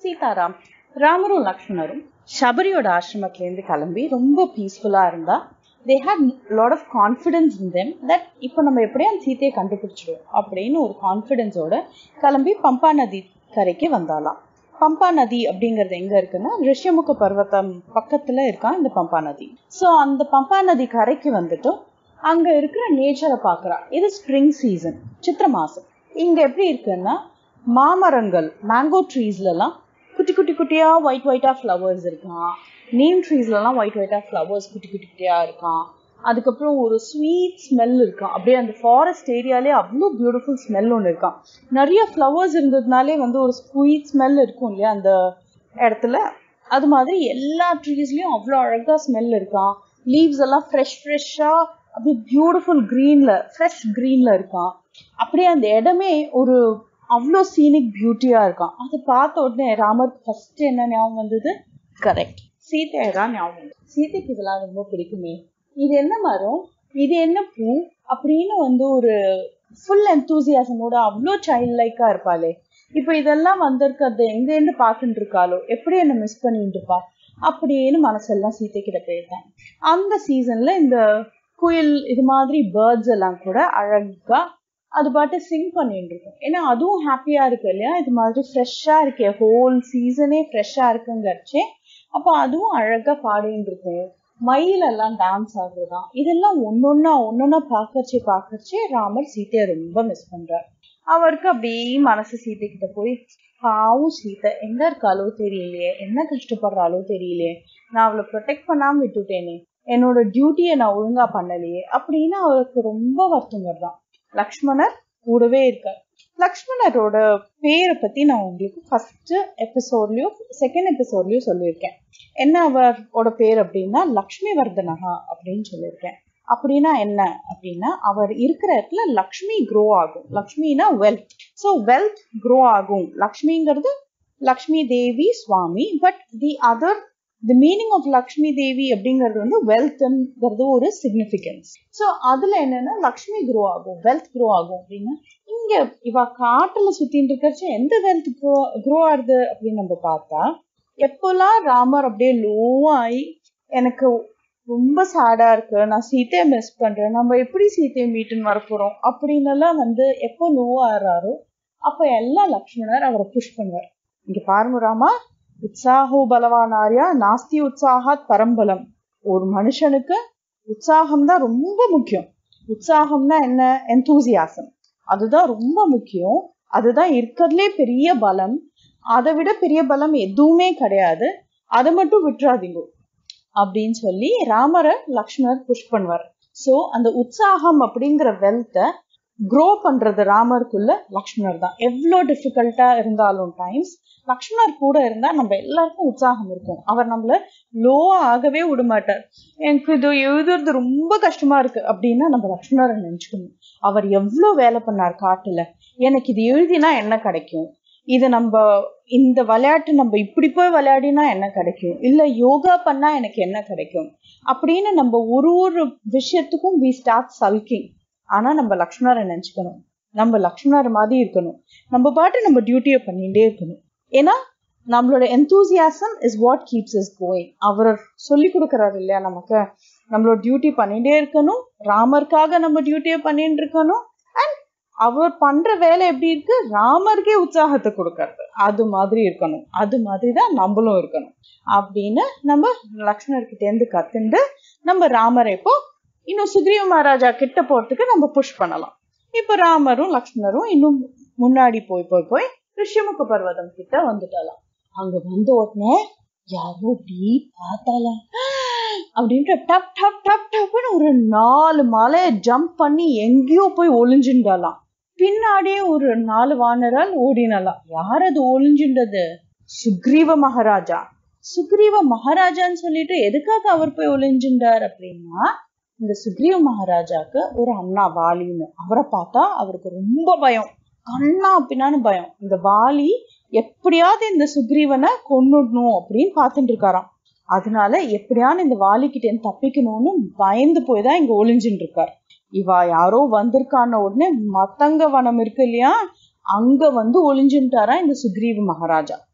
சீதாராம் ராமரும் லக்ஷ்மணரும் சபரியோட ஆசிரமத்திலேருந்து கிளம்பி ரொம்ப பீஸ்ஃபுல்லாக இருந்தா they had lot of confidence in them that இப்போ நம்ம எப்படியும் அந்த சீத்தையை கண்டுபிடிச்சிடுவோம் அப்படின்னு ஒரு கான்ஃபிடென்ஸோட கிளம்பி பம்பா நதி கரைக்கு வந்தாலாம் பம்பா நதி அப்படிங்கிறது எங்க இருக்குன்னா ரிஷியமுக பர்வதம் பக்கத்துல இருக்கான் இந்த பம்பா நதி ஸோ அந்த பம்பா நதி கரைக்கு வந்துட்டு அங்க இருக்கிற நேச்சரை பார்க்கறா இது ஸ்ப்ரிங் சீசன் சித்திர மாசம் இங்க எப்படி இருக்குன்னா மாமரங்கள் மேங்கோ ட்ரீஸ்லலாம் குட்டி குட்டி குட்டியா ஒயிட் ஒயிட்டா ஃப்ளவர்ஸ் இருக்கான் நீம் ட்ரீஸ்லலாம் ஒயிட் ஒயிட்டா ஃப்ளவர்ஸ் குட்டி குட்டி குட்டியா இருக்கான் அதுக்கப்புறம் ஒரு ஸ்வீட் ஸ்மெல் இருக்கான் அப்படியே அந்த ஃபாரஸ்ட் ஏரியாலே அவ்வளோ பியூட்டிஃபுல் ஸ்மெல் ஒன்று இருக்கான் நிறைய ஃப்ளவர்ஸ் இருந்ததுனாலே வந்து ஒரு ஸ்வீட் ஸ்மெல் இருக்கும் இல்லையா அந்த இடத்துல அது மாதிரி எல்லா ட்ரீஸ்லயும் அவ்வளோ அழகா ஸ்மெல் இருக்கான் லீவ்ஸ் எல்லாம் ஃப்ரெஷ் ஃப்ரெஷ்ஷாக அப்படியே பியூட்டிஃபுல் க்ரீன்ல ஃப்ரெஷ் க்ரீன்ல இருக்கான் அப்படியே அந்த இடமே ஒரு அவ்வளோ சீனிக் பியூட்டியா இருக்கான் அதை பார்த்த உடனே ராமருக்கு ஃபர்ஸ்ட் என்ன ஞாபகம் வந்தது கரெக்ட் சீதையை தான் ஞாபகம் வந்தது சீதைக்கு இதெல்லாம் ரொம்ப பிடிக்குமே இது என்ன மரம் இது என்ன பூ அப்படின்னு வந்து ஒரு ஃபுல் எந்தூசியாசமோட அவ்வளோ சைல்ட் லைக்கா இருப்பாளே இப்போ இதெல்லாம் வந்திருக்கிறது எங்கேருந்து பார்த்துட்டு இருக்காளோ எப்படி என்ன மிஸ் பண்ணிட்டு இருப்பா அப்படின்னு மனசெல்லாம் சீத்தை கிட்ட போயிருக்கேன் அந்த சீசன்ல இந்த குயில் இது மாதிரி பேர்ட்ஸ் எல்லாம் கூட அழகா அது பாட்டு சிங் பண்ணிட்டு இருக்கும் ஏன்னா அதுவும் ஹாப்பியா இருக்கு இல்லையா இது மாதிரி ஃப்ரெஷ்ஷா இருக்கே ஹோல் சீசனே ஃப்ரெஷ்ஷா இருக்குங்கிறச்சே அப்போ அதுவும் அழகா பாடிட்டு இருக்கும் மயிலெல்லாம் டான்ஸ் ஆகுறதாம் இதெல்லாம் ஒன்னொன்னா ஒன்னொன்னா பார்க்கறச்சே பார்க்கறச்சே ராமர் சீதையை ரொம்ப மிஸ் பண்றார் அவருக்கு அப்படியே மனசு சீதை கிட்ட போய் பாவும் சீதை எங்க இருக்காளோ தெரியலையே என்ன கஷ்டப்படுறாளோ தெரியலையே நான் அவளை ப்ரொடெக்ட் பண்ணாம விட்டுட்டேனே என்னோட டியூட்டியை நான் ஒழுங்கா பண்ணலையே அப்படின்னு அவருக்கு ரொம்ப வருத்தம் வருதான் லக்ஷ்மணர் கூடவே இருக்கார் லக்ஷ்மணரோட பேரை பத்தி நான் உங்களுக்கு ஃபர்ஸ்ட் எபிசோட்லயோ செகண்ட் எபிசோட்லயோ சொல்லியிருக்கேன் என்ன அவரோட பேர் அப்படின்னா லக்ஷ்மி வர்தனகா அப்படின்னு சொல்லியிருக்கேன் அப்படின்னா என்ன அப்படின்னா அவர் இருக்கிற இடத்துல லக்ஷ்மி க்ரோ ஆகும் லக்ஷ்மினா வெல்த் ஸோ வெல்த் க்ரோ ஆகும் லக்ஷ்மிங்கிறது லக்ஷ்மி தேவி சுவாமி but the other the meaning of Lakshmi Devi அப்படிங்கிறது வந்து வெல்த்ங்கிறது ஒரு சிக்னிஃபிகன்ஸ் ஸோ அதுல என்னன்னா லக்ஷ்மி க்ரோ ஆகும் வெல்த் க்ரோ ஆகும் அப்படின்னா இங்க இவ காட்டுல சுத்தின்னு இருக்கிறச்சு எந்த வெல்த் க்ரோ க்ரோ ஆகுது அப்படின்னு நம்ம பார்த்தா எப்போல்லாம் ராமர் அப்படியே லோ ஆகி எனக்கு ரொம்ப சேடா இருக்கு நான் சீத்தையை மிஸ் பண்றேன் நம்ம எப்படி சீத்தையை மீட்டுன்னு வரப்போறோம் அப்படின்னு எல்லாம் வந்து எப்போ லோ ஆறாரோ அப்ப எல்லாம் லக்ஷ்மணர் அவரை புஷ் பண்ணுவார் இங்க பாருங்க ராமா உற்சாகோ பலவானாரியா நாஸ்தி உற்சாகாத் பரம்பலம் ஒரு மனுஷனுக்கு உற்சாகம் தான் ரொம்ப முக்கியம் உற்சாகம்னா என்ன எந்தூசியாசம் அதுதான் ரொம்ப முக்கியம் அதுதான் இருக்கிறதுலே பெரிய பலம் அதை விட பெரிய பலம் எதுவுமே கிடையாது அதை மட்டும் விட்டுறாதீங்க அப்படின்னு சொல்லி ராமரை லக்ஷ்மணர் புஷ் பண்ணுவார் ஸோ அந்த உற்சாகம் அப்படிங்கிற வெல்த்தை க்ரோ பண்றது ராமருக்குள்ள லக்ஷ்மணர் தான் எவ்வளோ டிஃபிகல்ட்டா இருந்தாலும் டைம்ஸ் லக்ஷ்மணர் கூட இருந்தா நம்ம எல்லாருக்கும் உற்சாகம் இருக்கும் அவர் நம்மள லோ ஆகவே விட மாட்டார் எனக்கு இது எழுதுறது ரொம்ப கஷ்டமா இருக்கு அப்படின்னா நம்ம லக்ஷ்மணரை நினைச்சுக்கணும் அவர் எவ்வளோ வேலை பண்ணார் காட்டுல எனக்கு இது எழுதினா என்ன கிடைக்கும் இது நம்ம இந்த விளையாட்டு நம்ம இப்படி போய் விளையாடினா என்ன கிடைக்கும் இல்ல யோகா பண்ணா எனக்கு என்ன கிடைக்கும் அப்படின்னு நம்ம ஒரு ஒரு விஷயத்துக்கும் வி ஸ்டார்ட் சல்கிங் ஆனா நம்ம லக்ஷ்மணரை நினைச்சுக்கணும் நம்ம லக்ஷ்மணர் மாதிரி இருக்கணும் நம்ம பாட்டு நம்ம டியூட்டியை பண்ணிட்டே இருக்கணும் ஏன்னா நம்மளோட enthusiasm is what keeps is going அவர் சொல்லி கொடுக்குறாரு இல்லையா நமக்கு நம்மளோட டியூட்டி பண்ணிட்டே இருக்கணும் ராமருக்காக நம்ம டியூட்டியை பண்ணிட்டு இருக்கணும் அண்ட் அவர் பண்ற வேலை எப்படி இருக்கு ராமருக்கே உற்சாகத்தை கொடுக்கறது அது மாதிரி இருக்கணும் அது மாதிரி தான் நம்மளும் இருக்கணும் அப்படின்னு நம்ம லக்ஷ்மணர்கிட்ட இருந்து கத்துண்டு நம்ம ராமரை இப்போ இன்னும் சுக்ரீவ மகாராஜா கிட்ட போறதுக்கு நம்ம புஷ் பண்ணலாம் இப்ப ராமரும் லக்ஷ்மணரும் இன்னும் முன்னாடி போய் போய் போய் ரிஷிமுக பர்வதம் கிட்ட வந்துட்டாலாம் அங்க வந்த உடனே யாரோ அப்படி பார்த்தாலாம் அப்படின்ட்டு டப் டப் டப் டப்னு ஒரு நாலு மலையை ஜம்ப் பண்ணி எங்கேயோ போய் ஒளிஞ்சுண்டாலாம் பின்னாடியே ஒரு நாலு வானரால் ஓடினலாம் யார் அது ஒளிஞ்சுண்டது சுக்ரீவ மகாராஜா சுக்ரீவ மகாராஜான்னு சொல்லிட்டு எதுக்காக அவர் போய் ஒளிஞ்சுண்டார் அப்படின்னா இந்த சுக்ரீவ மகாராஜாக்கு ஒரு அண்ணா வாலின்னு அவரை பார்த்தா அவருக்கு ரொம்ப பயம் கண்ணா பின்னான்னு பயம் இந்த வாலி எப்படியாவது இந்த சுக்ரீவனை கொன்னுடணும் அப்படின்னு பார்த்துட்டு இருக்காராம் அதனால எப்படியாவது இந்த வாலிக்கிட்ட இருந்து தப்பிக்கணும்னு பயந்து போய் தான் இங்க ஒளிஞ்சுட்டு இருக்கார் இவா யாரோ வந்திருக்கான உடனே மத்தங்க வனம் இருக்கு இல்லையா அங்க வந்து ஒளிஞ்சுட்டாரா இந்த சுக்ரீவ மகாராஜா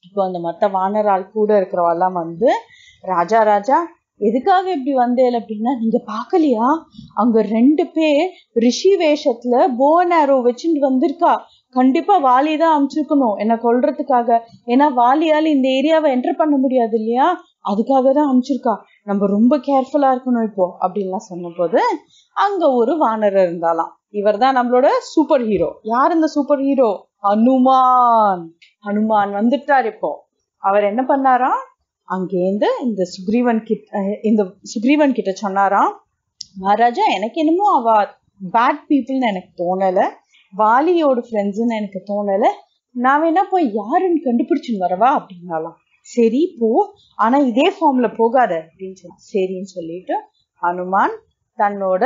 இப்போ அந்த மத்த வானரால் கூட இருக்கிறவெல்லாம் வந்து ராஜா ராஜா எதுக்காக இப்படி வந்தேன் அப்படின்னா நீங்க பாக்கலையா அங்க ரெண்டு பேர் ரிஷி வேஷத்துல போன் ஆரோ வச்சுட்டு வந்திருக்கா கண்டிப்பா வாலி தான் அமிச்சிருக்கணும் என்ன கொல்றதுக்காக ஏன்னா வாலியால இந்த ஏரியாவை என்டர் பண்ண முடியாது இல்லையா அதுக்காக தான் அமிச்சிருக்கா நம்ம ரொம்ப கேர்ஃபுல்லா இருக்கணும் இப்போ அப்படின்லாம் சொன்னபோது அங்க ஒரு வானரர் இருந்தாலாம் இவர் தான் நம்மளோட சூப்பர் ஹீரோ யார் இந்த சூப்பர் ஹீரோ ஹனுமான் ஹனுமான் வந்துட்டார் இப்போ அவர் என்ன பண்ணாராம் அங்கேருந்து இந்த சுக்ரீவன் கிட்ட இந்த சுக்ரீவன் கிட்ட சொன்னாராம் மகாராஜா எனக்கு என்னமோ அவ பேட் பீப்புள்னு எனக்கு தோணல வாலியோட ஃப்ரெண்ட்ஸ்ன்னு எனக்கு தோணல நான் வேணா போய் யாருன்னு கண்டுபிடிச்சுன்னு வரவா அப்படின்னாலாம் சரி போ ஆனா இதே ஃபார்ம்ல போகாத அப்படின்னு சொல்லி சரின்னு சொல்லிட்டு ஹனுமான் தன்னோட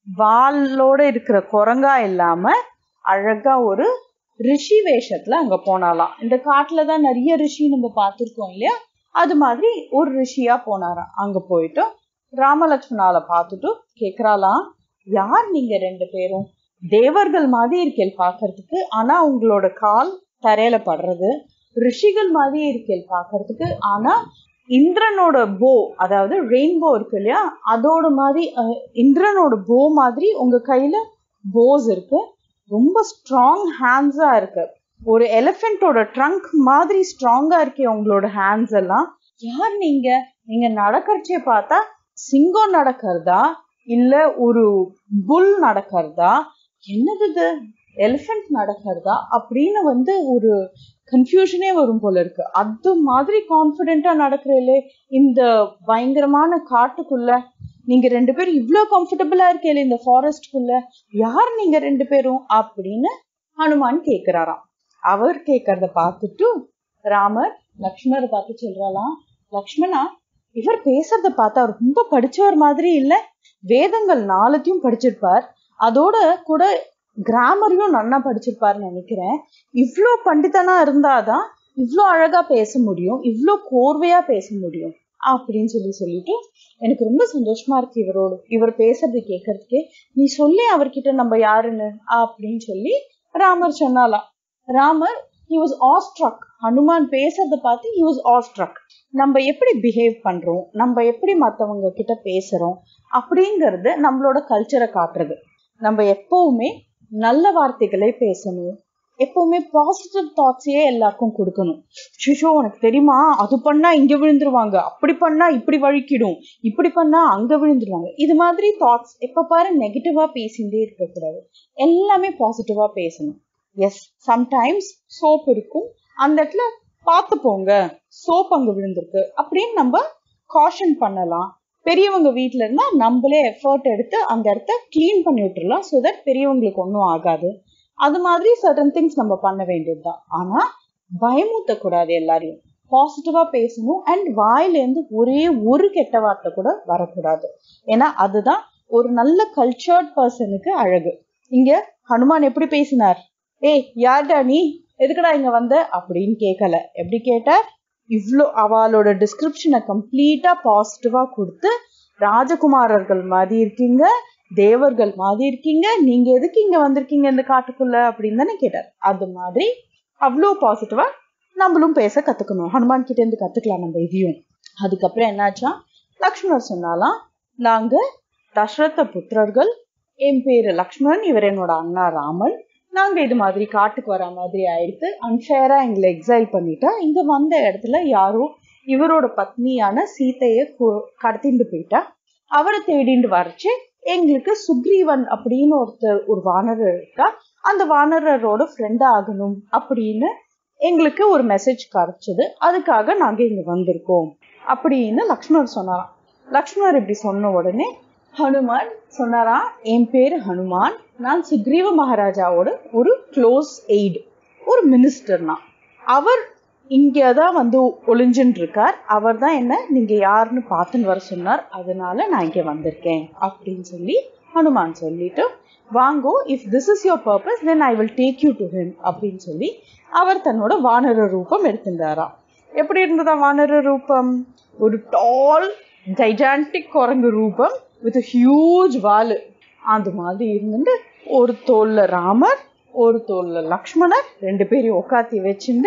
வாளோட இருக்கிற குரங்கா இல்லாம அழகா ஒரு ரிஷி வேஷத்துல அங்க போனாலாம் இந்த காட்டுல தான் நிறைய ரிஷி நம்ம பார்த்திருக்கோம் இல்லையா அது மாதிரி ஒரு ரிஷியா போனாராம் அங்க போயிட்டு ராமலட்சுமணால பார்த்துட்டு கேக்குறாளாம் யார் நீங்க ரெண்டு பேரும் தேவர்கள் மாதிரி இருக்கேள் பாக்குறதுக்கு ஆனா உங்களோட கால் தரையில படுறது ரிஷிகள் மாதிரி இருக்கேள் பாக்குறதுக்கு ஆனா இந்திரனோட போ அதாவது ரெயின்போ இருக்கு இல்லையா அதோட மாதிரி அஹ், இந்திரனோட போ மாதிரி உங்க கையில போஸ் இருக்கு ரொம்ப ஸ்ட்ராங் ஹேண்ட்ஸா இருக்கு ஒரு எலிஃபென்ட்டோட ட்ரங்க் மாதிரி ஸ்ட்ராங்கா இருக்கே உங்களோட ஹேண்ட்ஸ் எல்லாம் யார் நீங்க நீங்க நடக்கிறச்சே பார்த்தா சிங்கம் நடக்கிறதா இல்ல ஒரு புல் நடக்கிறதா என்னது இது எலிஃபென்ட் நடக்கிறதா அப்படின்னு வந்து ஒரு கன்ஃபியூஷனே வரும் போல இருக்கு அது மாதிரி கான்ஃபிடென்ட்டா நடக்கிறீங்களே இந்த பயங்கரமான காட்டுக்குள்ள நீங்க ரெண்டு பேரும் இவ்ளோ கம்ஃபர்டபுளா இருக்கீங்களே இந்த ஃபாரஸ்ட்குள்ள யார் நீங்க ரெண்டு பேரும் அப்படின்னு ஹனுமான் கேக்குறாராம் அவர் கேக்குறத பார்த்துட்டு ராமர் லக்ஷ்மணரை பார்த்து சொல்றாளாம் லக்ஷ்மணா இவர் பேசுறத பார்த்தா அவர் ரொம்ப படிச்சவர் மாதிரி இல்ல வேதங்கள் நாலுத்தையும் படிச்சிருப்பார் அதோட கூட கிராமரையும் நன்னா படிச்சிருப்பாருன்னு நினைக்கிறேன் இவ்ளோ பண்டிதனா இருந்தாதான் இவ்ளோ அழகா பேச முடியும் இவ்ளோ கோர்வையா பேச முடியும் அப்படின்னு சொல்லி சொல்லிட்டு எனக்கு ரொம்ப சந்தோஷமா இருக்கு இவரோட இவர் பேசுறது கேட்கறதுக்கே நீ சொல்லி அவர்கிட்ட நம்ம யாருன்னு அப்படின்னு சொல்லி ராமர் சொன்னாலாம் Ramar he was awestruck Hanuman பேசுறத பார்த்து ஹி வாஸ் ஆஸ்ட்ரக் நம்ம எப்படி பிஹேவ் பண்றோம் நம்ம எப்படி மத்தவங்க கிட்ட பேசுறோம் அப்படிங்கறது நம்மளோட கல்ச்சரை காட்டுறது நம்ம எப்பவுமே நல்ல வார்த்தைகளை பேசணும் எப்பவுமே பாசிட்டிவ் தாட்ஸையே எல்லாருக்கும் கொடுக்கணும் ஷிஷோ உனக்கு தெரியுமா அது பண்ணா இங்க விழுந்துருவாங்க அப்படி பண்ணா இப்படி வழுக்கிடும் இப்படி பண்ணா அங்க விழுந்துருவாங்க இது மாதிரி தாட்ஸ் எப்ப பாரு நெகட்டிவா பேசிட்டே இருக்கக்கூடாது எல்லாமே பாசிட்டிவா பேசணும் எஸ் சம்டைம்ஸ் சோப் இருக்கும் அந்த இடத்துல பார்த்து போங்க சோப் அங்க விழுந்திருக்கு அப்படின்னு நம்ம காஷன் பண்ணலாம் பெரியவங்க வீட்ல இருந்தா நம்மளே எஃபர்ட் எடுத்து அந்த இடத்த க்ளீன் பண்ணி விட்டுறலாம் ஸோ தட் பெரியவங்களுக்கு ஒன்றும் ஆகாது அது மாதிரி சர்டன் திங்ஸ் நம்ம பண்ண வேண்டியதுதான் ஆனா பயமூத்தக்கூடாது எல்லாரையும் பாசிட்டிவா பேசணும் அண்ட் வாயிலேருந்து ஒரே ஒரு கெட்ட வார்த்தை கூட வரக்கூடாது ஏன்னா அதுதான் ஒரு நல்ல கல்ச்சர்ட் பர்சனுக்கு அழகு இங்க ஹனுமான் எப்படி பேசினார் ஏய் யார்டா நீ எதுக்குடா இங்க வந்த அப்படின்னு கேட்கல எப்படி கேட்டார் இவ்ளோ அவளோட டிஸ்கிரிப்ஷனை கம்ப்ளீட்டா பாசிட்டிவா கொடுத்து ராஜகுமாரர்கள் மாதிரி இருக்கீங்க தேவர்கள் மாதிரி இருக்கீங்க நீங்க எதுக்கு இங்க வந்திருக்கீங்க இந்த காட்டுக்குள்ள அப்படின்னு தானே கேட்டார் அது மாதிரி அவ்வளோ பாசிட்டிவா நம்மளும் பேச கத்துக்கணும் ஹனுமான் கிட்ட இருந்து கத்துக்கலாம் நம்ம இதையும் அதுக்கப்புறம் என்னாச்சா லக்ஷ்மணர் சொன்னாலாம் நாங்க தசரத புத்திரர்கள் என் பேரு லக்ஷ்மணன் இவர் என்னோட அண்ணா ராமன் நாங்க இது மாதிரி காட்டுக்கு வர மாதிரி ஆயிடுத்து அன்ஃபேரா எங்களை எக்ஸைல் பண்ணிட்டா இங்க வந்த இடத்துல யாரோ இவரோட பத்னியான சீதைய கு- கடத்திட்டு போயிட்டா அவரை தேடிட்டு வரச்சு எங்களுக்கு சுக்ரீவன் அப்படின்னு ஒருத்தர் ஒரு வானரர் இருக்கா அந்த வானரரோட ஃப்ரெண்ட் ஆகணும் அப்படின்னு எங்களுக்கு ஒரு மெசேஜ் கிடைச்சது அதுக்காக நாங்க இங்க வந்திருக்கோம் அப்படின்னு லக்ஷ்மணர் சொன்னாராம் லக்ஷ்மணர் இப்படி சொன்ன உடனே ஹனுமான் சொன்னாராம் என் பேரு ஹனுமான் நான் சுக்ரீவ மகாராஜாவோட ஒரு க்ளோஸ் எய்டு ஒரு மினிஸ்டர்னா அவர் இங்கே தான் வந்து ஒளிஞ்சுன்னு இருக்கார் அவர் தான் என்ன நீங்க யாருன்னு பார்த்துன்னு வர சொன்னார் அதனால நான் இங்க வந்திருக்கேன் அப்படின்னு சொல்லி ஹனுமான் சொல்லிட்டு வாங்கோ if this is your purpose then I will take you to him அப்படின்னு சொல்லி அவர் தன்னோட வானர ரூபம் எடுத்திருந்தாராம் எப்படி இருந்ததா வானர ரூபம் ஒரு டால் ஜைஜான்டிக் குரங்கு ரூபம் வித் ஹியூஜ் வாலு அந்த மாதிரி இருந்துட்டு ஒரு தோல்ல ராமர் ஒரு தோல்ல லக்ஷ்மணர் ரெண்டு பேரையும் உட்காத்தி வச்சுட்டு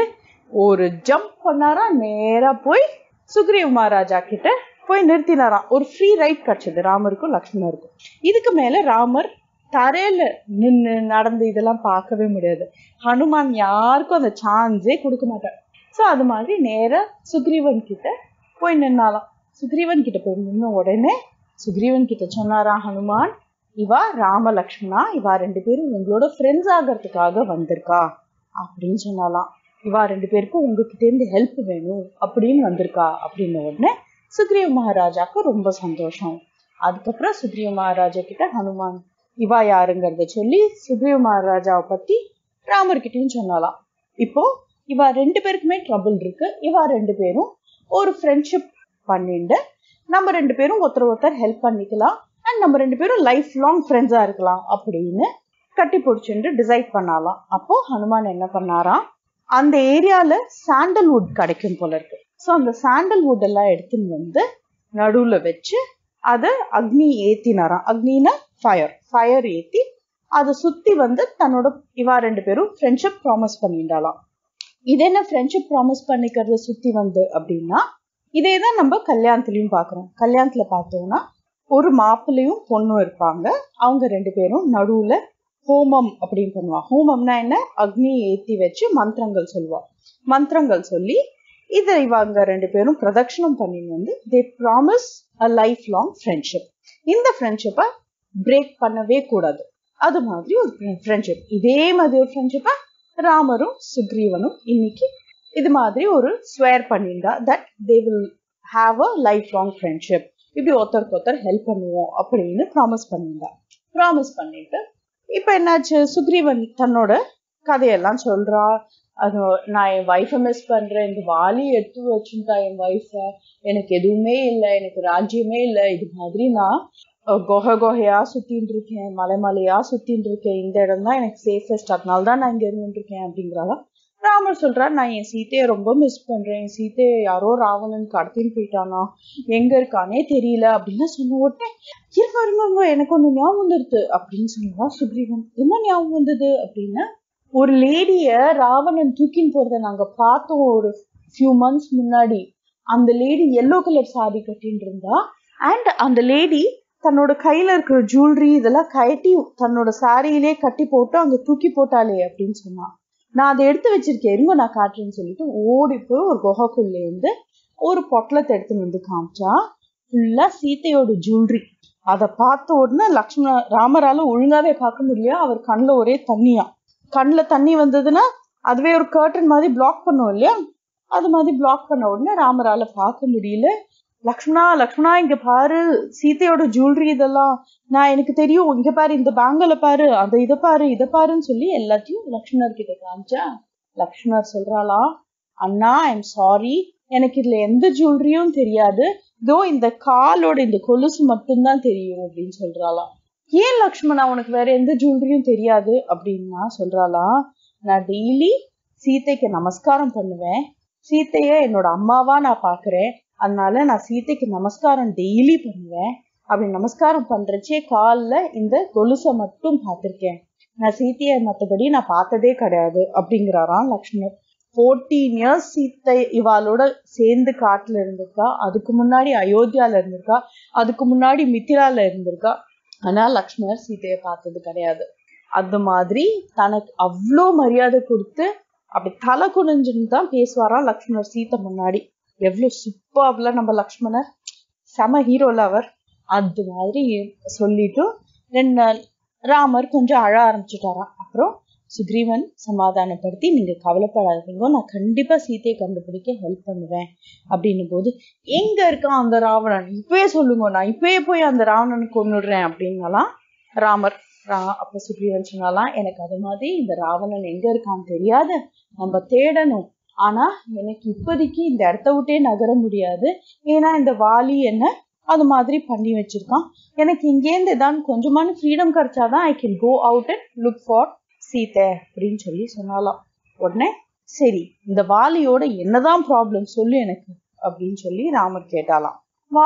ஒரு ஜம்ப் பண்ணாரா நேரா போய் சுக்ரீவ மகாராஜா கிட்ட போய் நிறுத்தினாராம் ஒரு ஃப்ரீ ரைட் கிடைச்சது ராமருக்கும் லக்ஷ்மணருக்கும் இதுக்கு மேல ராமர் தரையில நின்று நடந்து இதெல்லாம் பார்க்கவே முடியாது ஹனுமான் யாருக்கும் அந்த சான்ஸே கொடுக்க மாட்டார் ஸோ அது மாதிரி நேரா சுக்ரீவன் கிட்ட போய் நின்னாலாம் சுக்ரீவன் கிட்ட போய் நின்ன உடனே சுக்ரீவன் கிட்ட சொன்னாரா ஹனுமான் இவா ராம லக்ஷ்மணா இவா ரெண்டு பேரும் உங்களோட ஃப்ரெண்ட்ஸ் ஆகிறதுக்காக வந்திருக்கா அப்படின்னு சொன்னாலாம் இவா ரெண்டு பேருக்கும் உங்ககிட்ட இருந்து ஹெல்ப் வேணும் அப்படின்னு வந்திருக்கா அப்படின்ன உடனே சுக்ரீவ மகாராஜாக்கு ரொம்ப சந்தோஷம் அதுக்கப்புறம் சுக்ரீவ மகாராஜா கிட்ட ஹனுமான் இவா யாருங்கிறத சொல்லி சுக்ரீவ மகாராஜாவை பத்தி ராமர்கிட்டயும் சொன்னாலாம் இப்போ இவா ரெண்டு பேருக்குமே ட்ரபிள் இருக்கு இவா ரெண்டு பேரும் ஒரு ஃப்ரெண்ட்ஷிப் பண்ணிட்டு நம்ம ரெண்டு பேரும் ஒருத்தர் ஒருத்தர் ஹெல்ப் பண்ணிக்கலாம் அண்ட் நம்ம ரெண்டு பேரும் லைஃப் லாங் ஃப்ரெண்ட்ஸா இருக்கலாம் அப்படின்னு கட்டி பிடிச்சிட்டு டிசைட் பண்ணாலாம் அப்போ ஹனுமான் என்ன பண்ணாராம் அந்த ஏரியால சாண்டல்வுட் கிடைக்கும் போல இருக்கு ஸோ அந்த சாண்டல்வுட் எல்லாம் எடுத்துன்னு வந்து நடுவுல வச்சு அதை அக்னி ஏத்தினாராம் அக்னினா ஃபயர் ஃபயர் ஏத்தி அதை சுத்தி வந்து தன்னோட இவா ரெண்டு பேரும் ஃப்ரெண்ட்ஷிப் ப்ராமிஸ் பண்ணிட்டாலாம் இது என்ன ஃப்ரெண்ட்ஷிப் ப்ராமிஸ் பண்ணிக்கிறத சுத்தி வந்து அப்படின்னா இதே தான் நம்ம கல்யாணத்துலயும் பாக்குறோம் கல்யாணத்துல பார்த்தோம்னா ஒரு மாப்பிள்ளையும் பொண்ணும் இருப்பாங்க அவங்க ரெண்டு பேரும் நடுவுல ஹோமம் அப்படின்னு பண்ணுவா ஹோமம்னா என்ன அக்னி ஏத்தி வச்சு மந்திரங்கள் சொல்லுவா மந்திரங்கள் சொல்லி இதை இவங்க ரெண்டு பேரும் பிரதட்சணம் பண்ணி வந்து they promise a lifelong friendship இந்த ஃப்ரெண்ட்ஷிப்பை பிரேக் பண்ணவே கூடாது அது மாதிரி ஒரு ஃப்ரெண்ட்ஷிப் இதே மாதிரி ஒரு ஃப்ரெண்ட்ஷிப்பை ராமரும் சுக்ரீவனும் இன்னைக்கு இது மாதிரி ஒரு ஸ்வேர் பண்ணிண்டா that they will have a lifelong friendship இப்படி ஒருத்தருக்கு ஒருத்தர் ஹெல்ப் பண்ணுவோம் அப்படின்னு ப்ராமிஸ் பண்ணிண்டா ப்ராமிஸ் பண்ணிட்டு இப்போ என்னாச்சு சுக்ரீவன் தன்னோட கதையெல்லாம் சொல்றா அது நான் என் ஒய்ஃபை மிஸ் பண்றேன் இந்த வாலி எடுத்து வச்சுட்டா என் ஒய்ஃபை எனக்கு எதுவுமே இல்லை எனக்கு ராஜ்யமே இல்லை இது மாதிரி நான் குகை குகையா சுத்தின்னு இருக்கேன் மலை மலையா சுத்தின்னு இருக்கேன் இந்த இடம் தான் எனக்கு சேஃபஸ்ட் அதனால தான் நான் இங்க இருந்துட்டு இருக்கேன் அப்படிங்கிறாளா ராமர் சொல்றார் நான் என் சீத்தையை ரொம்ப மிஸ் பண்றேன் என் சீத்தையை யாரோ ராவணன் கடத்தின்னு போயிட்டானா எங்க இருக்கானே தெரியல அப்படின்னு சொன்ன உடனே இருங்க இருங்க எனக்கு ஒண்ணு ஞாபகம் வந்துருது அப்படின்னு சொன்னா சுக்ரீவன் என்ன ஞாபகம் வந்தது அப்படின்னா ஒரு லேடிய ராவணன் தூக்கின்னு போறத நாங்க பார்த்தோம் ஒரு ஃபியூ மந்த்ஸ் முன்னாடி அந்த லேடி எல்லோ கலர் சாரி கட்டின்னு இருந்தா அண்ட் அந்த லேடி தன்னோட கையில இருக்கிற ஜுவல்லரி இதெல்லாம் கட்டி தன்னோட சாரியிலே கட்டி போட்டு அங்க தூக்கி போட்டாளே அப்படின்னு சொன்னா நான் அதை எடுத்து வச்சிருக்கேன் இருங்க நான் காட்டுறேன்னு சொல்லிட்டு ஓடி போய் ஒரு குகைக்குள்ள இருந்து ஒரு பொட்டலத்தை எடுத்துன்னு வந்து காமிச்சா ஃபுல்லா சீத்தையோட ஜுவல்லரி அதை பார்த்த உடனே லக்ஷ்மண ராமரால ஒழுங்காவே பார்க்க முடியல அவர் கண்ணுல ஒரே தண்ணியா கண்ணுல தண்ணி வந்ததுன்னா அதுவே ஒரு கர்டன் மாதிரி பிளாக் பண்ணும் இல்லையா அது மாதிரி பிளாக் பண்ண உடனே ராமரால பார்க்க முடியல லக்ஷ்மணா லக்ஷ்மணா இங்க பாரு சீதையோட ஜுவல்லரி இதெல்லாம் நான் எனக்கு தெரியும் இங்க பாரு இந்த பேங்கல பாரு அந்த இதை பாரு இதை பாருன்னு சொல்லி எல்லாத்தையும் லக்ஷ்மணர் கிட்ட காமிச்சா லக்ஷ்மணர் சொல்றாளா அண்ணா ஐம் சாரி எனக்கு இதுல எந்த ஜுவல்லரியும் தெரியாது இதோ இந்த காலோட இந்த கொலுசு மட்டும்தான் தெரியும் அப்படின்னு சொல்றாளாம் ஏன் லக்ஷ்மணா உனக்கு வேற எந்த ஜுவல்லரியும் தெரியாது அப்படின்னா சொல்றாளா நான் டெய்லி சீதைக்கு நமஸ்காரம் பண்ணுவேன் சீத்தைய என்னோட அம்மாவா நான் பாக்குறேன் அதனால நான் சீதைக்கு நமஸ்காரம் டெய்லி பண்ணுவேன் அப்படி நமஸ்காரம் பண்றச்சே காலில் இந்த கொலுசை மட்டும் பார்த்திருக்கேன் நான் சீத்தையை மற்றபடி நான் பார்த்ததே கிடையாது அப்படிங்கிறாராம் லக்ஷ்மணர் ஃபோர்டீன் இயர்ஸ் சீத்தை இவாளோட சேர்ந்து காட்டுல இருந்திருக்கா அதுக்கு முன்னாடி அயோத்தியால இருந்திருக்கா அதுக்கு முன்னாடி மித்திரால இருந்திருக்கா ஆனா லக்ஷ்மணர் சீதையை பார்த்தது கிடையாது அந்த மாதிரி தனக்கு அவ்வளோ மரியாதை கொடுத்து அப்படி தலை குனிஞ்சுன்னு தான் பேசுவாராம் லக்ஷ்மணர் சீத்தை முன்னாடி எவ்வளவு சூப்பர்ல நம்ம லக்ஷ்மணர் செம ஹீரோல அவர் அது மாதிரி சொல்லிட்டு ரெண்டு ராமர் கொஞ்சம் அழ ஆரம்பிச்சுட்டாராம் அப்புறம் சுக்ரீவன் சமாதானப்படுத்தி நீங்க கவலைப்படாதீங்க நான் கண்டிப்பா சீத்தையை கண்டுபிடிக்க ஹெல்ப் பண்ணுவேன் அப்படின்னும் போது எங்க இருக்கான் அந்த ராவணன் இப்பவே சொல்லுங்க நான் இப்பவே போய் அந்த ராவணனை கொண்டுடுறேன் அப்படின்னாலாம் ராமர் ரா அப்ப சுக்ரீவன் சொன்னாலாம் எனக்கு அது மாதிரி இந்த ராவணன் எங்க இருக்கான்னு தெரியாது நம்ம தேடணும் ஆனா எனக்கு இப்போதைக்கு இந்த இடத்த விட்டே நகர முடியாது ஏன்னா இந்த வாலி என்ன அது மாதிரி பண்ணி வச்சிருக்கான் எனக்கு இங்கேருந்து ஏதாவது கொஞ்சமான ஃப்ரீடம் கிடைச்சாதான் I can go out and look for சீத்தை அப்படின்னு சொல்லி சொன்னாலாம் உடனே சரி இந்த வாலியோட என்னதான் ப்ராப்ளம் சொல்லு எனக்கு அப்படின்னு சொல்லி ராமர் கேட்டாலாம்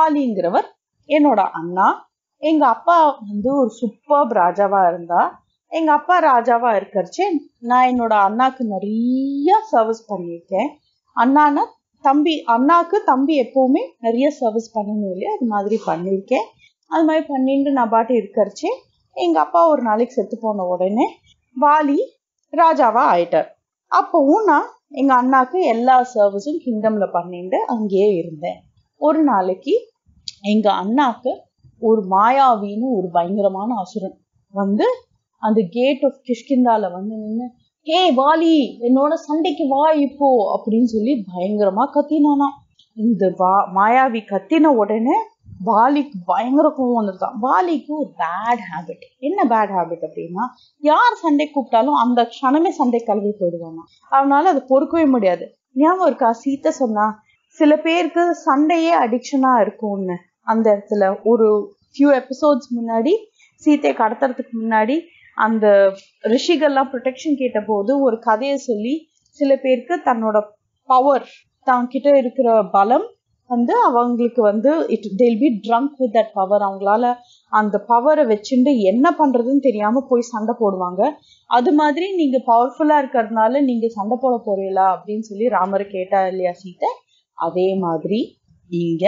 வாலிங்கிறவர் என்னோட அண்ணா எங்க அப்பா வந்து ஒரு சூப்பர் ராஜாவா இருந்தா எங்க அப்பா ராஜாவா இருக்கறச்சு நான் என்னோட அண்ணாக்கு நிறைய சர்வீஸ் பண்ணியிருக்கேன் அண்ணானா தம்பி அண்ணாக்கு தம்பி எப்பவுமே நிறைய சர்வீஸ் பண்ணணும் இல்லையா அது மாதிரி பண்ணியிருக்கேன் அது மாதிரி பண்ணிட்டு நான் பாட்டு இருக்கறச்சு எங்க அப்பா ஒரு நாளைக்கு செத்து போன உடனே வாலி ராஜாவா ஆயிட்டார் அப்பவும் நான் எங்க அண்ணாக்கு எல்லா சர்வீஸும் கிங்டம்ல பண்ணிட்டு அங்கேயே இருந்தேன் ஒரு நாளைக்கு எங்க அண்ணாக்கு ஒரு மாயாவின்னு ஒரு பயங்கரமான அசுரன் வந்து அந்த கேட் ஆஃப் கிஷ்கிந்தால வந்து நின்று ஹே வாலி என்னோட சண்டைக்கு வா இப்போ அப்படின்னு சொல்லி பயங்கரமா கத்தினானா இந்த வா மாயாவி கத்தின உடனே வாலிக்கு பயங்கர கோவம் வந்துருக்கான் வாலிக்கு ஒரு பேட் ஹேபிட் என்ன பேட் ஹேபிட் அப்படின்னா யார் சண்டை கூப்பிட்டாலும் அந்த க்ஷணமே சண்டை கிளம்பி போயிடுவாங்க அவனால அதை பொறுக்கவே முடியாது ஞாபகம் இருக்கா சீத்தை சொன்னா சில பேருக்கு சண்டையே அடிக்ஷனா இருக்கும்னு அந்த இடத்துல ஒரு ஃபியூ எபிசோட்ஸ் முன்னாடி சீத்தையை கடத்துறதுக்கு முன்னாடி அந்த ரிஷிகள்லாம் ப்ரொடெக்ஷன் கேட்ட போது ஒரு கதையை சொல்லி சில பேருக்கு தன்னோட பவர் தான் கிட்ட இருக்கிற பலம் வந்து அவங்களுக்கு வந்து it tell be drunk with that power அவங்களால அந்த பவரை வச்சுட்டு என்ன பண்றதுன்னு தெரியாம போய் சண்டை போடுவாங்க அது மாதிரி நீங்க பவர்ஃபுல்லா இருக்கிறதுனால நீங்க சண்டை போட போறீங்களா அப்படின்னு சொல்லி ராமர் கேட்டா இல்லையா சீத்தை அதே மாதிரி நீங்க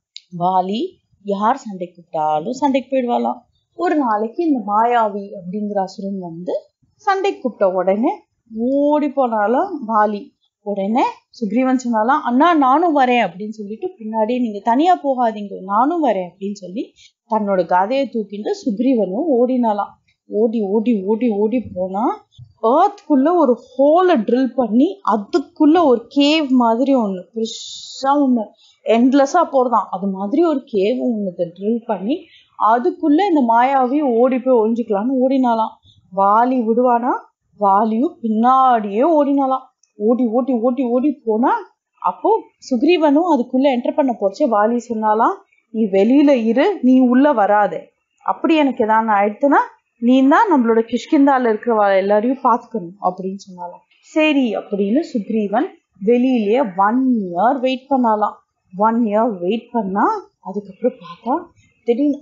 வாலி யார் சண்டை கூப்பிட்டாலும் சண்டைக்கு போயிடுவாளாம் ஒரு நாளைக்கு இந்த மாயாவி அப்படிங்கிற அசுரன் வந்து சண்டை கூப்பிட்ட உடனே ஓடி போனாலும் வாலி உடனே சுக்ரீவன் சொன்னாலாம் அண்ணா நானும் வரேன் அப்படின்னு சொல்லிட்டு பின்னாடி நீங்க தனியா போகாதீங்க நானும் வரேன் அப்படின்னு சொல்லி தன்னோட கதையை தூக்கிட்டு சுக்ரீவனும் ஓடினாலாம் ஓடி ஓடி ஓடி ஓடி போனா ஏர்த்குள்ள ஒரு ஹோலை ட்ரில் பண்ணி அதுக்குள்ள ஒரு கேவ் மாதிரி ஒண்ணு பெருசா ஒண்ணு எண்ட்லெஸ்ஸா போறதாம் அது மாதிரி ஒரு கேவ் ஒண்ணு ட்ரில் பண்ணி அதுக்குள்ள இந்த மாயாவி ஓடி போய் ஒழிஞ்சுக்கலாம்னு ஓடினாலாம் வாலி விடுவானா வாலியும் பின்னாடியே ஓடினாலாம் ஓடி ஓடி ஓடி ஓடி போனா அப்போ சுக்ரீவனும் அதுக்குள்ள என்டர் பண்ண போச்சே வாலி சொன்னாலாம் நீ வெளியில இரு நீ உள்ள வராத அப்படி எனக்கு ஏதாவது ஆயிடுத்துனா நீ தான் நம்மளோட கிஷ்கிந்தால இருக்கிற எல்லாரையும் பார்த்துக்கணும் அப்படின்னு சொன்னாலாம் சரி அப்படின்னு சுக்ரீவன் வெளியிலேயே ஒன் இயர் வெயிட் பண்ணாலாம் ஒன் இயர் வெயிட் பண்ணா அதுக்கப்புறம் பார்த்தா திடீர்னு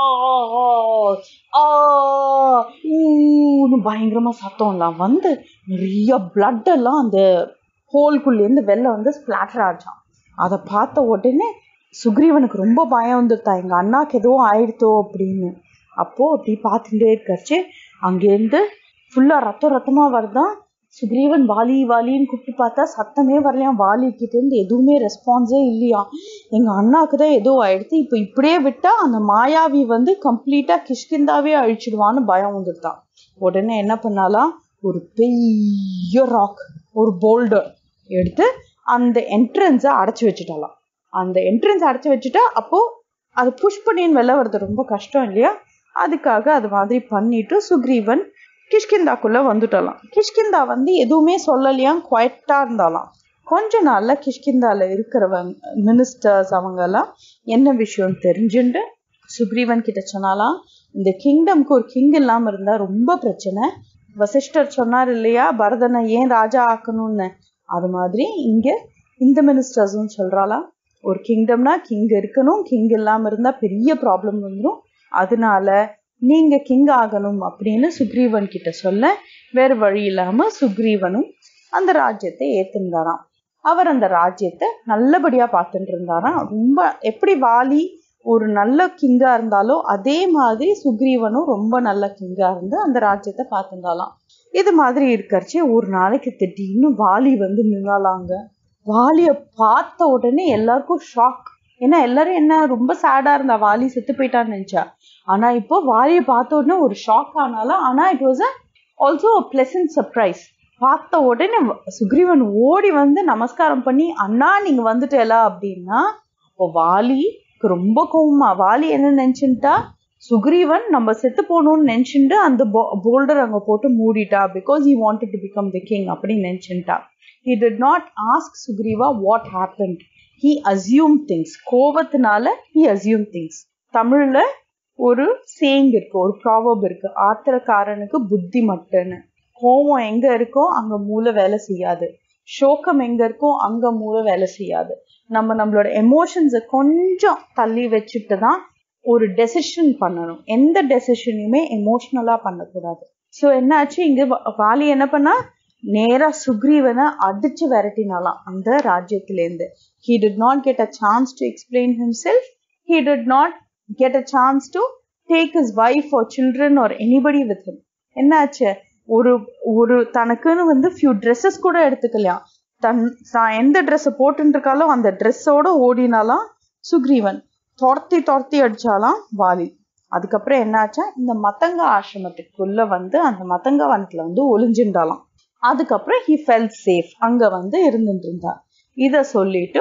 ஊன்னு பயங்கரமா சத்தம்லாம் வந்து நிறைய பிளட் எல்லாம் அந்த ஹோல்குள்ளேருந்து வெளில வந்து ஸ்பிளாட்டர் ஆச்சான் அதை பார்த்த உடனே சுக்ரீவனுக்கு ரொம்ப பயம் வந்துட்டா எங்க அண்ணாக்கு ஏதோ ஆயிடுத்தோ அப்படின்னு அப்போ அப்படி பார்த்துட்டே இருக்கச்சு அங்கேருந்து ஃபுல்லா ரத்தம் ரத்தமா வருதான் சுக்ரீவன் வாலி வாலின்னு கூப்பிட்டு பார்த்தா சத்தமே வரலையாம் வாலி கிட்ட இருந்து எதுவுமே ரெஸ்பான்ஸே இல்லையா எங்க அண்ணாக்கு தான் ஏதோ ஆயிடுத்து இப்போ இப்படியே விட்டா அந்த மாயாவி வந்து கம்ப்ளீட்டா கிஷ்கிந்தாவே அழிச்சிடுவான்னு பயம் வந்துட்டான் உடனே என்ன பண்ணாலாம் ஒரு பெரிய ராக் ஒரு போல்டர் எடுத்து அந்த என்ட்ரன்ஸை அடைச்சி வச்சுட்டாலாம் அந்த என்ட்ரன்ஸ் அடைச்சி வச்சுட்டா அப்போ அது புஷ் பண்ணின்னு வெளில வர்றது ரொம்ப கஷ்டம் இல்லையா அதுக்காக அது மாதிரி பண்ணிட்டு சுக்ரீவன் கிஷ்கிந்தாக்குள்ள வந்துட்டலாம் கிஷ்கிந்தா வந்து எதுவுமே சொல்லலையாம் குவைட்டா இருந்தாலாம் கொஞ்ச நாள்ல கிஷ்கிந்தால இருக்கிறவங்க மினிஸ்டர்ஸ் அவங்க எல்லாம் என்ன விஷயம் தெரிஞ்சுண்டு சுக்ரீவன் கிட்ட சொன்னாலாம் இந்த கிங்டம்க்கு ஒரு கிங் இல்லாம இருந்தா ரொம்ப பிரச்சனை வசிஷ்டர் சொன்னார் இல்லையா பரதனை ஏன் ராஜா ஆக்கணும்னு அது மாதிரி இங்க இந்த மினிஸ்டர்ஸும் சொல்றாளாம் ஒரு கிங்டம்னா கிங் இருக்கணும் கிங் இல்லாம இருந்தா பெரிய ப்ராப்ளம் வந்துடும் அதனால நீங்க கிங் ஆகணும் அப்படின்னு சுக்ரீவன் கிட்ட சொல்ல வேற வழி இல்லாம சுக்ரீவனும் அந்த ராஜ்யத்தை ஏத்திருந்தாராம் அவர் அந்த ராஜ்யத்தை நல்லபடியா பார்த்துட்டு இருந்தாராம் ரொம்ப எப்படி வாலி ஒரு நல்ல கிங்கா இருந்தாலோ அதே மாதிரி சுக்ரீவனும் ரொம்ப நல்ல கிங்கா இருந்து அந்த ராஜ்யத்தை பார்த்துருந்தாலாம் இது மாதிரி இருக்கறச்சு ஒரு நாளைக்கு திடீர்னு வாலி வந்து நின்னாலாங்க வாலிய பார்த்த உடனே எல்லாருக்கும் ஷாக் ஏன்னா எல்லாரும் என்ன ரொம்ப சேடா இருந்தா வாலி செத்து போயிட்டான்னு நினைச்சா ஆனா இப்போ வாலிய பார்த்த உடனே ஒரு ஷாக் ஆனாலும் ஆனா it was also pleasant surprise பார்த்த உடனே சுக்ரீவன் ஓடி வந்து நமஸ்காரம் பண்ணி அண்ணா நீங்க வந்துட்டேலா அப்படின்னா அப்போ வாலிக்கு ரொம்ப கோவமா வாலி என்ன நினைச்சுட்டா சுக்ரீவன் நம்ம செத்து போகணும்னு நினைச்சுட்டு அந்த போல்டர் அங்க போட்டு மூடிட்டா because he wanted to become the king அப்படின்னு நினைச்சுட்டா he did not ask Sugriva what happen he assume things கோபத்தினால ஹி அசியூம் திங்ஸ் தமிழ்ல ஒரு சேயிங் இருக்கு ஒரு ப்ராவப் இருக்கு ஆத்திரக்காரனுக்கு புத்தி மட்டுன்னு கோவம் எங்க இருக்கோ அங்க மூளை வேலை செய்யாது சோகம் எங்க இருக்கோ அங்க மூளை வேலை செய்யாது நம்ம நம்மளோட எமோஷன்ஸை கொஞ்சம் தள்ளி வச்சுட்டு தான் ஒரு டெசிஷன் பண்ணணும் எந்த டெசிஷனையுமே எமோஷ்னலா பண்ணக்கூடாது ஸோ என்னாச்சு இங்க வா- வாலி என்ன பண்ணா நேரா சுக்ரீவனை அடிச்சு விரட்டினாலாம் அந்த ராஜ்யத்திலேருந்து he did not get a chance to explain himself he did not get a chance to take his wife or children or anybody with him என்னாச்சு ஒரு ஒரு தனக்குன்னு வந்து ஃபியூ ட்ரெஸ்ஸஸ் கூட எடுத்துக்கலையா தன் தான் எந்த ட்ரெஸ்ஸை போட்டுட்டு இருக்காலோ அந்த ட்ரெஸ்ஸோட ஓடினாலாம் சுக்ரீவன் துரத்தி துரத்தி அடிச்சாலாம் வாலி அதுக்கப்புறம் என்னாச்சா இந்த மத்தங்க ஆசிரமத்துக்குள்ள வந்து அந்த மத்தங்க வனத்துல வந்து ஒளிஞ்சுண்டாலாம் அதுக்கப்புறம் ஹி ஃபெல் சேஃப் அங்க வந்து இருந்துட்டு இருந்தா இத சொல்லிட்டு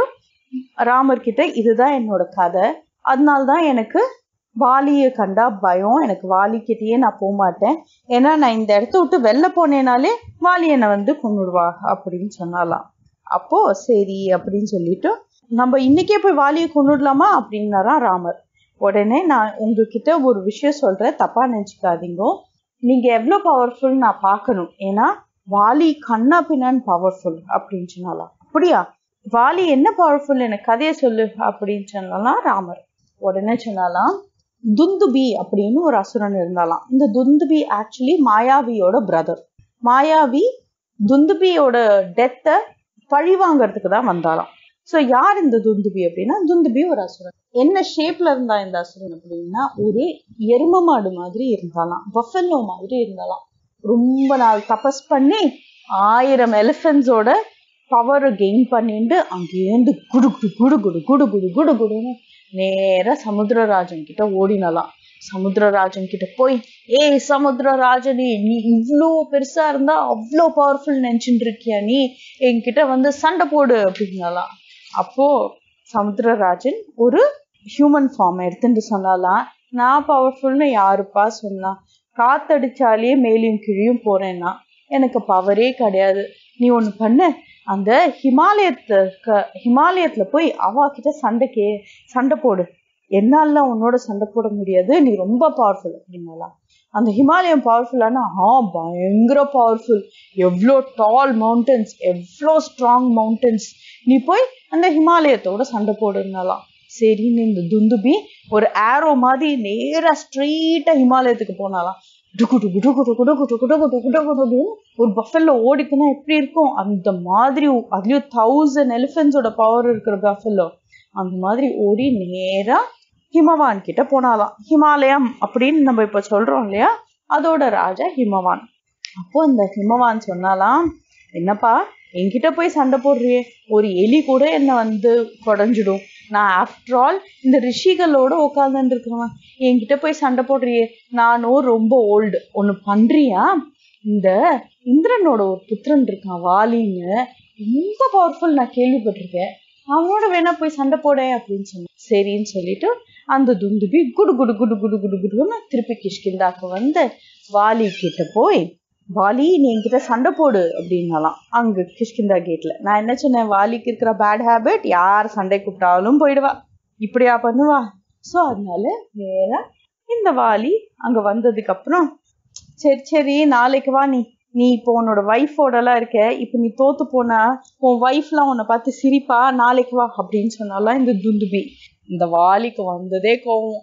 ராமர் கிட்ட இதுதான் என்னோட கதை அதனால்தான் எனக்கு வாலியை கண்டா பயம் எனக்கு வாலி கிட்டயே நான் போக மாட்டேன் ஏன்னா நான் இந்த இடத்த விட்டு வெளில போனேனாலே வாலி என்னை வந்து கொண்டுடுவா அப்படின்னு சொன்னாலாம் அப்போ சரி அப்படின்னு சொல்லிட்டு நம்ம இன்னைக்கே போய் வாலியை கொண்டுடலாமா அப்படின்னாராம் ராமர் உடனே நான் உங்ககிட்ட ஒரு விஷயம் சொல்றேன் தப்பா நினைச்சுக்காதீங்க நீங்க எவ்வளவு பவர்ஃபுல் நான் பார்க்கணும் ஏன்னா வாலி கண்ணா பின்னான்னு பவர்ஃபுல் அப்படின்னு சொன்னாலாம் அப்படியா வாலி என்ன பவர்ஃபுல் எனக்கு கதையை சொல்லு அப்படின்னு சொன்னாலாம் ராமர் உடனே சொன்னாலாம் துந்துபி அப்படின்னு ஒரு அசுரன் இருந்தாலாம் இந்த துந்துபி ஆக்சுவலி மாயாவியோட பிரதர் மாயாவி துந்துபியோட டெத்தை பழி வாங்குறதுக்கு தான் வந்தாலாம் ஸோ யார் இந்த துந்துபி அப்படின்னா துந்துபி ஒரு அசுரன் என்ன ஷேப்ல இருந்தா இந்த அசுரன் அப்படின்னா ஒரு எரும மாடு மாதிரி இருந்தாலாம் பஃபல்லோ மாதிரி இருந்தாலாம் ரொம்ப நாள் தபஸ் பண்ணி ஆயிரம் எலிஃபென்ட்ஸோட பவரை கெயின் பண்ணிட்டு அங்கேருந்து குடு குடு குடு குடு குடு குடு குடு குடுன்னு நேரா சமுத்திரராஜன் கிட்ட ஓடினலாம் சமுத்திரராஜன் கிட்ட போய் ஏய் சமுத்திரராஜனே நீ இவ்ளோ பெருசா இருந்தா அவ்வளோ பவர்ஃபுல் நினைச்சுட்டு இருக்கியா நீ என்கிட்ட வந்து சண்டை போடு அப்படின்னாலாம் அப்போ சமுத்திரராஜன் ஒரு ஹியூமன் ஃபார்ம் எடுத்துட்டு சொன்னாலாம் நான் பவர்ஃபுல்னு யாருப்பா சொன்னா காத்தடிச்சாலே மேலையும் கீழையும் போறேன்னா எனக்கு பவரே கிடையாது நீ ஒண்ணு பண்ணு அந்த ஹிமாலயத்து ஹிமாலயத்துல போய் அவா கிட்ட சண்டைக்கே சண்டை போடு என்னால உன்னோட சண்டை போட முடியாது நீ ரொம்ப பவர்ஃபுல் அப்படின்னாலாம் அந்த ஹிமாலயம் பவர்ஃபுல்லானா ஆ பயங்கர பவர்ஃபுல் எவ்வளோ டால் மவுண்டன்ஸ் எவ்வளோ ஸ்ட்ராங் மவுண்டன்ஸ் நீ போய் அந்த ஹிமாலயத்தோட சண்டை போடுனாலாம் சரின்னு இந்த துந்துபி ஒரு ஆரோ மாதிரி நேரா ஸ்ட்ரெயிட்டா ஹிமாலயத்துக்கு போனாலாம் டுகு டுகு டுகு டுகு டுகு டுகு டுகு டுகு டுகு டுகு ஒரு பஃபெல்லோ ஓடிக்குன்னா எப்படி இருக்கும் அந்த மாதிரி அதுலயும் தௌசண்ட் எலிஃபென்ட்ஸோட பவர் இருக்கிற பஃபெல்லோ அந்த மாதிரி ஓடி நேரா ஹிமவான் கிட்ட போனாலாம் ஹிமாலயம் அப்படின்னு நம்ம இப்ப சொல்றோம் இல்லையா அதோட ராஜா ஹிமவான் அப்போ இந்த ஹிமவான் சொன்னாலாம் என்னப்பா என்கிட்ட போய் சண்டை போடுறியே ஒரு எலி கூட என்ன வந்து குடஞ்சிடும் நான் ஆஃப்டர் ஆல் இந்த ரிஷிகளோட உட்காந்துட்டு இருக்கிறவன் என்கிட்ட போய் சண்டை போடுறியே நானும் ரொம்ப ஓல்டு ஒன்று பண்றியா இந்த இந்திரனோட ஒரு புத்திரன் இருக்கான் வாலின்னு ரொம்ப பவர்ஃபுல் நான் கேள்விப்பட்டிருக்கேன் அவனோட வேணா போய் சண்டை போட அப்படின்னு சொன்னேன் சரின்னு சொல்லிட்டு அந்த துந்துபி குடு குடு குடு குடு குடு குடுன்னு திருப்பி கிஷ்கிந்தாக்கு வந்து வாலி கிட்ட போய் வாலி நீ என்கிட்ட சண்டை போடு அப்படின்னாலாம் அங்க கிஷ்கிந்தா கேட்ல நான் என்ன சொன்னேன் வாலிக்கு இருக்கிற பேட் ஹேபிட் யார் சண்டை கூப்பிட்டாலும் போயிடுவா இப்படியா பண்ணுவா ஸோ அதனால நேரா இந்த வாலி அங்க வந்ததுக்கு அப்புறம் சரி சரி நாளைக்கு வா நீ நீ இப்போ உன்னோட ஒய்ஃபோட எல்லாம் இருக்க இப்போ நீ தோத்து போனா உன் ஒய்ஃப்லாம் உன்னை பார்த்து சிரிப்பா நாளைக்கு வா அப்படின்னு சொன்னாலாம் இந்த துந்துபி இந்த வாலிக்கு வந்ததே கோவம்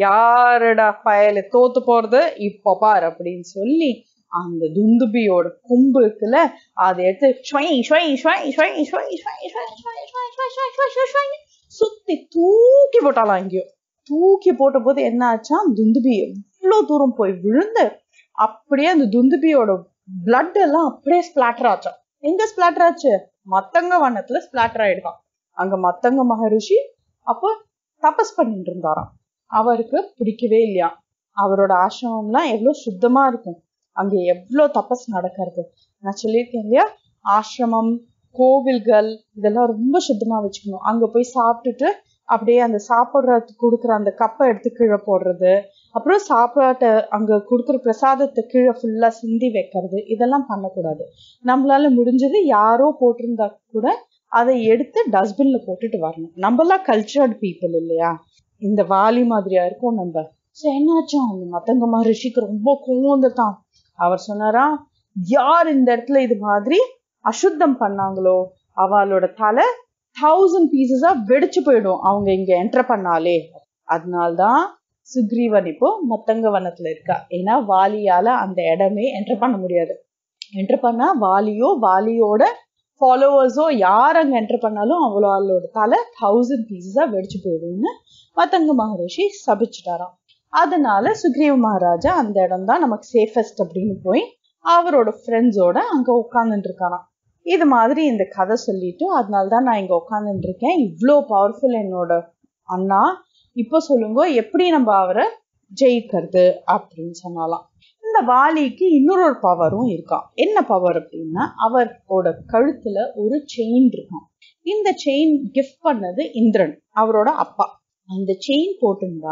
யாருடா பயல தோத்து போறது இப்போ பார் அப்படின்னு சொல்லி அந்த துந்துபியோட கொம்பு இருக்குல்ல அதை எடுத்து ஸ்வை ஸ்வை ஸ்வை ஸ்வை ஸ்வை ஸ்வை ஸ்வை ஸ்வை ஸ்வை ஸ்வை ஸ்வை ஸ்வை ஸ்வை ஸ்வை சுத்தி தூக்கி போட்டாலாம் எங்கேயோ தூக்கி போட்ட போது என்ன ஆச்சா துந்துபி எவ்வளவு தூரம் போய் விழுந்து அப்படியே அந்த துந்துபியோட பிளட் எல்லாம் அப்படியே ஸ்பிளாட்டர் ஆச்சாம் எங்க ஸ்பிளாட்டர் ஆச்சு மத்தங்க வண்ணத்துல ஸ்பிளாட்டர் ஆயிடுதான் அங்க மத்தங்க மகரிஷி அப்போ தபஸ் பண்ணிட்டு இருந்தாராம் அவருக்கு பிடிக்கவே இல்லையா அவரோட ஆசிரமம்லாம் எவ்வளவு சுத்தமா இருக்கும் அங்க எவ்வளவு தபஸ் நடக்கிறது நான் சொல்லியிருக்கேன் இல்லையா ஆசிரமம் கோவில்கள் இதெல்லாம் ரொம்ப சுத்தமா வச்சுக்கணும் அங்க போய் சாப்பிட்டுட்டு அப்படியே அந்த சாப்பிட்றதுக்கு கொடுக்குற அந்த கப்பை எடுத்து கீழே போடுறது அப்புறம் சாப்பாட்டை அங்க கொடுக்குற பிரசாதத்தை கீழே ஃபுல்லா சிந்தி வைக்கிறது இதெல்லாம் பண்ணக்கூடாது நம்மளால முடிஞ்சது யாரோ போட்டிருந்தா கூட அதை எடுத்து டஸ்ட்பின்ல போட்டுட்டு வரணும் நம்மலாம் கல்ச்சர்டு பீப்புள் இல்லையா இந்த வாலி மாதிரியா இருக்கும் நம்ம ஸோ என்னாச்சும் அந்த மத்தங்கம்மா ரிஷிக்கு ரொம்ப கோவந்துட்டான் அவர் சொன்னாரா யார் இந்த இடத்துல இது மாதிரி அசுத்தம் பண்ணாங்களோ அவளோட தலை தௌசண்ட் பீசஸா வெடிச்சு போயிடும் அவங்க இங்க என்டர் பண்ணாலே அதனால்தான் சுக்ரீவன் இப்போ மத்தங்க வனத்துல இருக்கா ஏன்னா வாலியால அந்த இடமே என்டர் பண்ண முடியாது என்டர் பண்ணா வாலியோ வாலியோட ஃபாலோவர்ஸோ யார் அங்க என்டர் பண்ணாலும் அவளோட தலை தௌசண்ட் பீஸஸா வெடிச்சு போயிடும்னு மத்தங்க மகரிஷி சபிச்சுட்டாராம் அதனால சுக்ரீவ மகாராஜா அந்த இடம் தான் நமக்கு சேஃபஸ்ட் அப்படின்னு போய் அவரோட ஃப்ரெண்ட்ஸோட அங்க உட்காந்துட்டு இருக்காராம் இது மாதிரி இந்த கதை சொல்லிட்டு அதனால தான் நான் இங்க உட்காந்துட்டு இருக்கேன் இவ்வளோ பவர்ஃபுல் என்னோட அண்ணா இப்போ சொல்லுங்க எப்படி நம்ம அவரை ஜெயிக்கிறது அப்படின்னு சொன்னாலாம் இந்த வாலிக்கு இன்னொரு ஒரு பவரும் இருக்கான் என்ன பவர் அப்படின்னா அவரோட கழுத்துல ஒரு செயின் இருக்கான் இந்த செயின் கிஃப்ட் பண்ணது இந்திரன் அவரோட அப்பா அந்த செயின் போட்டிருந்தா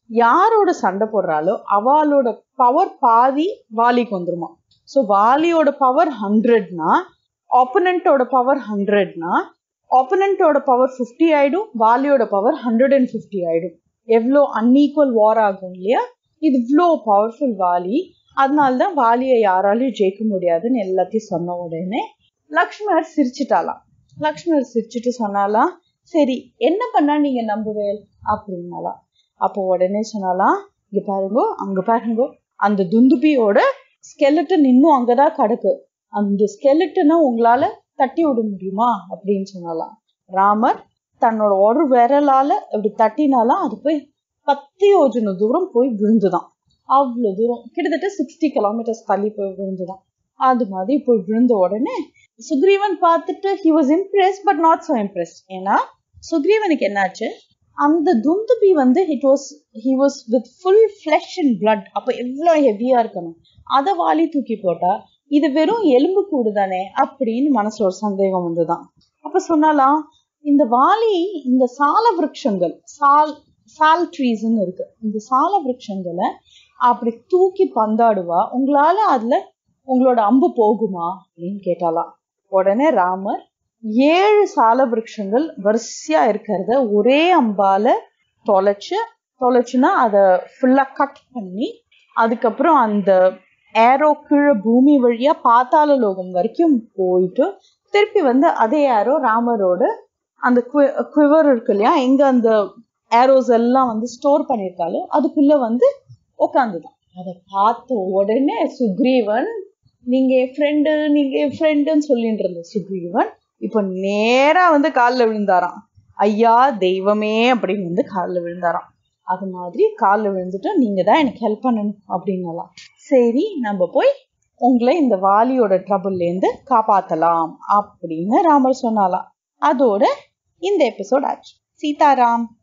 யாரோட சண்டை போடுறாலோ அவளோட பவர் பாதி வாலிக்கு வந்துருமா ஸோ வாலியோட பவர் ஹண்ட்ரட்னா ஆப்பனண்டோட பவர் ஹண்ட்ரட்னா ஆப்பனண்டோட பவர் ஃபிஃப்டி ஆயிடும் வாலியோட பவர் ஹண்ட்ரட் அண்ட் ஃபிஃப்டி ஆயிடும் எவ்வளோ அன்ஈக்குவல் வார் ஆகும் இல்லையா இது இவ்வளோ பவர்ஃபுல் வாலி அதனால தான் வாலியை யாராலையும் ஜெயிக்க முடியாதுன்னு எல்லாத்தையும் சொன்ன உடனே லக்ஷ்மணர் சிரிச்சிட்டாலாம் லக்ஷ்மணர் சிரிச்சுட்டு சொன்னாலாம் சரி என்ன பண்ணா நீங்க நம்புவேல் அப்படின்னாலாம் அப்போ உடனே சொன்னாலாம் இங்க பாருங்க அங்க பாருங்க அந்த துந்துபியோட ஸ்கெலட்டன் இன்னும் அங்கதான் கிடக்கு அந்த ஸ்கெலட்டனை உங்களால தட்டி விட முடியுமா அப்படின்னு சொன்னாலாம் ராமர் தன்னோட ஒரு விரலால இப்படி தட்டினாலாம் அது போய் பத்து யோஜனை தூரம் போய் விழுந்துதான் அவ்வளவு தூரம் கிட்டத்தட்ட சிக்ஸ்டி கிலோமீட்டர்ஸ் தள்ளி போய் விழுந்துதான் அது மாதிரி போய் விழுந்த உடனே சுக்ரீவன் பார்த்துட்டு he was impress but not so impress ஏன்னா சுக்ரீவனுக்கு என்னாச்சு அந்த துந்துபி வந்து it was he was with full flesh and blood அப்போ எவ்வளோ ஹெவியா இருக்கணும் அதை வாலி தூக்கி போட்டா இது வெறும் எலும்பு கூடு தானே அப்படின்னு மனசுல ஒரு சந்தேகம் வந்துதான் அப்ப சொன்னாலாம் இந்த வாலி இந்த சால விருட்சங்கள் சால் சால் ட்ரீஸ்ன்னு இருக்கு இந்த சால விருட்சங்களை அப்படி தூக்கி பந்தாடுவா உங்களால அதுல உங்களோட அம்பு போகுமா அப்படின்னு கேட்டாலாம் உடனே ராமர் ஏழு சால விருட்சங்கள் வரிசையா இருக்கிறத ஒரே அம்பால தொலைச்சு தொலைச்சுன்னா அதை ஃபுல்லா கட் பண்ணி அதுக்கப்புறம் அந்த ஏரோ கீழே பூமி வழியா பாத்தாள லோகம் வரைக்கும் போயிட்டு திருப்பி வந்து அதே ஏரோ ராமரோட அந்த குவிவர் இருக்கு இல்லையா எங்க அந்த ஏரோஸ் எல்லாம் வந்து ஸ்டோர் பண்ணியிருக்காளோ அதுக்குள்ள வந்து உட்காந்துதான் அதை பார்த்த உடனே சுக்ரீவன் நீங்க என் ஃப்ரெண்டு நீங்க என் ஃப்ரெண்டுன்னு சொல்லிட்டு இருந்த சுக்ரீவன் இப்போ நேரா வந்து காலில் விழுந்தாராம் ஐயா தெய்வமே அப்படின்னு வந்து காலில் விழுந்தாராம் அது மாதிரி காலில் விழுந்துட்டு நீங்க தான் எனக்கு ஹெல்ப் பண்ணணும் அப்படின்னலாம் சரி நம்ம போய் உங்களை இந்த வாலியோட ட்ரபுள்லேருந்து காப்பாத்தலாம் அப்படின்னு ராமர் சொன்னாலாம் அதோட இந்த எபிசோட் ஆச்சு சீதாராம்